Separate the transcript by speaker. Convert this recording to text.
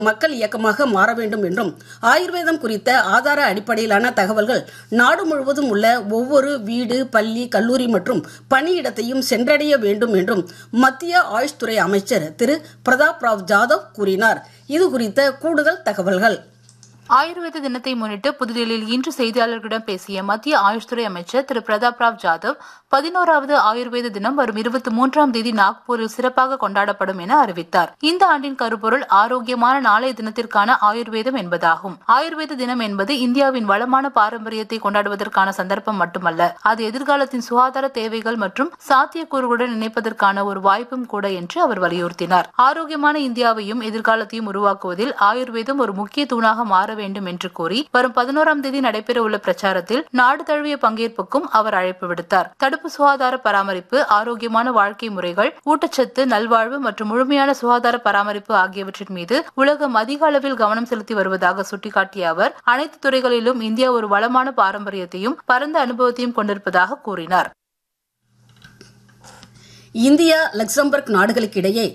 Speaker 1: மக்கள் இயக்கமாக மாற வேண்டும் என்றும் ஆயுர்வேதம் குறித்த ஆதார அடிப்படையிலான தகவல்கள் நாடு முழுவதும் உள்ள ஒவ்வொரு வீடு பள்ளி கல்லூரி மற்றும் பணியிடத்தையும் சென்றடைய வேண்டும் என்றும் மத்திய ஆயுஷ் துறை அமைச்சர் திரு பிரதாப் ராவ் ஜாதவ் கூறினார் இது குறித்த கூடுதல் தகவல்கள்
Speaker 2: ஆயுர்வேத தினத்தை முன்னிட்டு புதுதில்லியில் இன்று செய்தியாளர்களிடம் பேசிய மத்திய ஆயுஷ் துறை அமைச்சர் திரு பிரதாப் ராவ் ஜாதவ் பதினோராவது ஆயுர்வேத தினம் வரும் இருபத்தி மூன்றாம் தேதி நாக்பூரில் சிறப்பாக கொண்டாடப்படும் என அறிவித்தார் இந்த ஆண்டின் கருப்பொருள் ஆரோக்கியமான நாளைய தினத்திற்கான ஆயுர்வேதம் என்பதாகும் ஆயுர்வேத தினம் என்பது இந்தியாவின் வளமான பாரம்பரியத்தை கொண்டாடுவதற்கான சந்தர்ப்பம் மட்டுமல்ல அது எதிர்காலத்தின் சுகாதார தேவைகள் மற்றும் சாத்தியக்கூறுகளுடன் இணைப்பதற்கான ஒரு வாய்ப்பும் கூட என்று அவர் வலியுறுத்தினார் ஆரோக்கியமான இந்தியாவையும் எதிர்காலத்தையும் உருவாக்குவதில் ஆயுர்வேதம் ஒரு முக்கிய தூணாக மாற வேண்டும் என்று கூறி வரும் பதினோராம் தேதி நடைபெற உள்ள பிரச்சாரத்தில் நாடு தழுவிய பங்கேற்புக்கும் அவர் அழைப்பு விடுத்தார் தடுப்பு சுகாதார பராமரிப்பு ஆரோக்கியமான வாழ்க்கை முறைகள் ஊட்டச்சத்து நல்வாழ்வு மற்றும் முழுமையான சுகாதார பராமரிப்பு ஆகியவற்றின் மீது உலகம் அதிக அளவில் கவனம் செலுத்தி வருவதாக சுட்டிக்காட்டிய அவர் அனைத்து துறைகளிலும் இந்தியா ஒரு வளமான பாரம்பரியத்தையும் பரந்த அனுபவத்தையும் கொண்டிருப்பதாக கூறினார்
Speaker 1: இந்தியா லக்சம்பர்க் நாடுகளுக்கிடையே